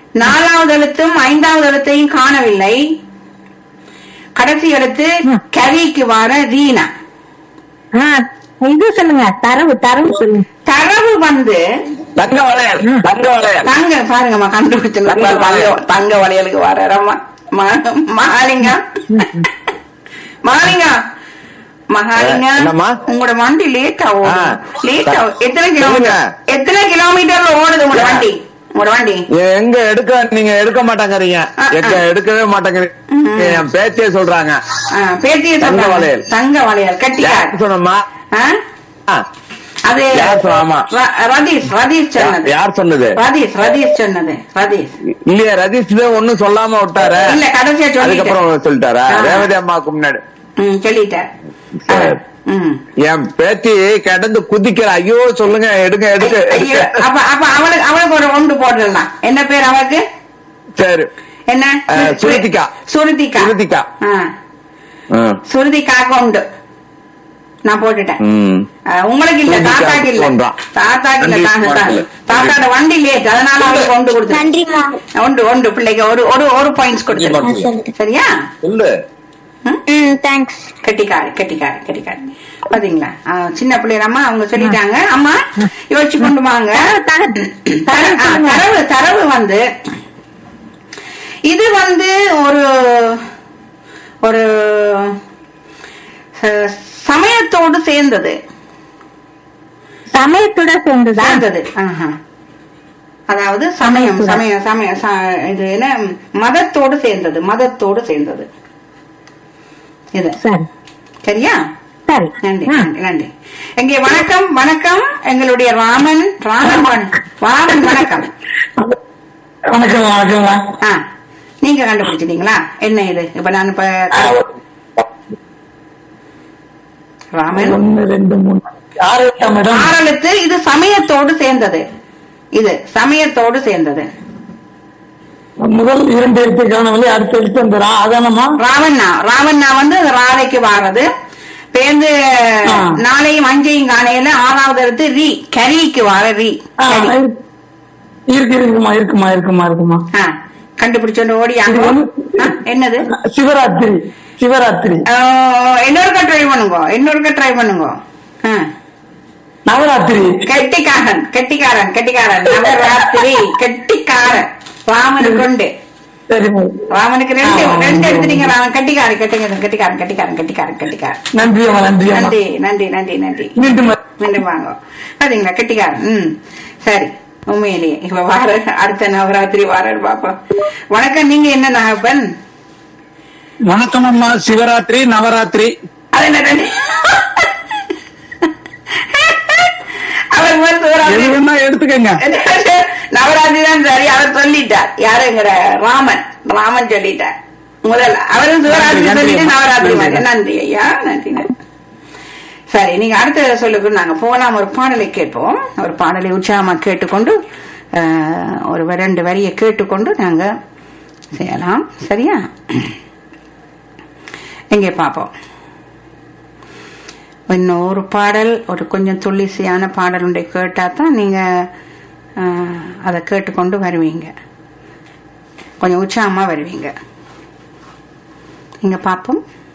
நாலாவது எழுத்தும் ஐந்தாவது எழுத்தையும் காணவில்லை கடைசி எழுத்து கரிக்கு வர ரீனா ஆ, இது சொல்லுங்க தரவு தரவு சொல்லுங்க தரவு வந்து தங்க வளையல் தங்க வளையல் தங்க பாருங்கம்மா கண்டுபிடிச்சு தங்க வளையல். தங்க வளையலுக்கு வரமா மகாலிங்க மகாலிங்க மகாலிங்க அஹ், என்னம்மா? உங்களோட வண்டி லேட் ஆகும் ஆ. லேட் ஆகும் எத்தனை சொல்லுங்க. கிலோமீட்டர் எத்தனை கிலோமீட்டர்ல ஓடுது உங்களோட வண்டி உங்களோட வண்டி எங்க எடுக்க நீங்க எடுக்க மாட்டேங்கிறீங்க ஆ, ஆ. எங்க எடுக்கவே மாட்டேங்கிறீங்க என் பேத்தியே சொல்றாங்க ஆ, பேத்தியை தங்க சொல்றாங்க. வளையல். தங்க வளையல் கட்டிக்கார் யார் சொன்னம்மா ஆ? ஆ, அது யார் சொ- ஆமா. ர- ரதீஷ் ரதீஷ் சொன்னது யார் சொன்னது ரதீஷ் ரதீஷ் சொன்னது ரதீஷ் இல்லையா ரதீஷ் தான் ஒண்ணும் சொல்லாம விட்டாரு இல்ல கடைசியா சொல்லிட்டேன் அதுக்கப்புறம் சொல்லிட்டாரா ஆ. ரேவதி அம்மாவுக்கு முன்னாடி ம் சொல்லிட்டேன் சரி. ம் என் பேத்தி கிடந்து குதிக்கிற ஐயோ சொல்லுங்க எடுங்க எடுங்க ஐயோ, எடுங்க. அப்ப அப்ப அவளுக்கு அவளுக்கு ஒரு ஒன்று போட்டுடலாம் என்ன பேர் அவளுக்கு சரி என்ன அஹ், சுருதிகா. சுருதிகா சுருதிகா. ஆ, ம். சுருதிகாக்கு உண்டு நான் போட்டுட்டேன் ம். அஹ், உங்களுக்கு இல்ல சுருதிகாக்கு தாத்தாக்கு இல்ல ஒன்றாம். தாத்தாக்கு இல்ல நன்றி, தாத்தா நன்றி. தாத்தாட வண்டி லேட் அதனால அவளுக்கு ஒன்று கொடுத்து நன்றிமா ஒன்று ஒன்று பிள்ளைக்கு ஒரு ஒரு ஒரு பாயிண்ட்ஸ் கொடுத்து சொல்லுங்க சரியா சொல்லு ம் தேங்க்ஸ் கெட்டிக்காரி கெட்டிக்காரி கெட்டிக்காரி பாத்தீங்களா ஆ, சின்ன பிள்ளைகளம்மா அவங்க சொல்லிட்டாங்க அம்மா யோசிச்சு கொண்டு வாங்க தர- ஆ, தரவு தரவு வந்து இது வந்து ஒரு ஒரு ச- சமயத்தோடு சேர்ந்தது சமயத்தோட சேர்ந்துதா சேர்ந்தது ஆஹா. அதாவது சமயம் சமயம் சமய ச- இது என்ன மதத்தோடு சேர்ந்தது மதத்தோடு சேர்ந்தது இது சரி சரியா சரி நன்றி ஆ. நன்றி நன்றி எங்கே வணக்கம் வணக்கம் எங்களுடைய ராமன் ராமன் வண- ராமன் வணக்கம் வணக்கம் வணக்கம்மா ஆ நீங்க கண்டுபிடிச்சிட்டீங்களா என்ன இது இப்ப நான் இப்ப ராமன் ஒன்னு ரெண்டு மூணு ஆறு எட்டாம் மேடம் ஆரலுக்கு இது சமயத்தோடு சேர்ந்தது இது சமயத்தோடு சேர்ந்தது முதல் இரண்டு எழுத்து காணவில்லை அடுத்த எழுத்து அந்த ரா அதானம்மா ராவண்ணா ராவண்ணா வந்து அது ராதைக்கு வாரது பேருந்து ஆ. நாளையும் அஞ்சையும் காணையில ஆறாவது எடுத்து ரீ கரிக்கு வார ரீ ஆ, கரி. இருக்கு இருக்குமா இருக்குமா இருக்குமா இருக்குமா ஆ, கண்டுபிடிச்சோண்டு ஓடியாங்க இது வந்து- ஆ, என்னது சிவராத்திரி சிவராத்திரி ஆ, இன்னொருக்கா ட்ரை பண்ணுங்க இன்னொருக்கா ட்ரை பண்ணுங்க ஆ. நவராத்திரி கெட்டிக்காரன் கெட்டிக்காரன் கெட்டிக்காரன் நவராத்திரி கெட்டிக்காரன் ராமனுக்கு உண்டு சரிம்மா ராமனுக்கு ரெண்டு ஆ, ரெண்டு ஆ, எடுத்துட்டீங்க ராமன் கெட்டிக்காரன் கெட்டிக்காரன் கெட்டிக்காரன் கெட்டிக்காரன் கெட்டிக்காரன் கெட்டிக்காரன் நன்றி அம்மா நன்றி அம்மா நன்றி நன்றி நன்றி நன்றி மீண்டும் மீண்டும் வாங்க பாத்தீங்களா கெட்டிக்காரன் ம் சரி உண்மையிலேயே இப்ப வார அடுத்த நவராத்திரி வாரன்னு பாப்போம் வணக்கம் நீங்க என்ன நாகப்பன் வணக்கம் அம்மா சிவராத்திரி நவராத்திரி அது என்ன ரெண்டு? அவர் முதல் சிவராத்திரி எது வேணா எடுத்துக்கங்க நவராத்திரி தான் சரி அவர் சொல்லிட்டார் யாருங்கிற ராமன் ராமன் சொல்லிட்டார் முதல்ல அவரும் சிவராத்திரி நன்றி, சொல்லிட்டு நன்றி, நவராத்திரி நன்றி. மாதிரி நன்றி ஐயா நன்றி நன்றி சரி நீங்க அடுத்த சொல்லுக்கு நாங்க போலாம் ஒரு பாடலை கேட்போம் ஒரு பாடலை உற்சாகமா கேட்டுக்கொண்டு அஹ், ஒரு வ- ரெண்டு வரியை கேட்டுக்கொண்டு நாங்க செய்யலாம் சரியா எங்கே பார்ப்போம் இன்னும் ஒரு பாடல் ஒரு கொஞ்சம் துள்ளிசையான பாடல் ஒன்றை கேட்டா தான் நீங்க அஹ், அதை கேட்டுக்கொண்டு வருவீங்க கொஞ்சம் உற்சாகமா வருவீங்க இங்க பார்ப்போம்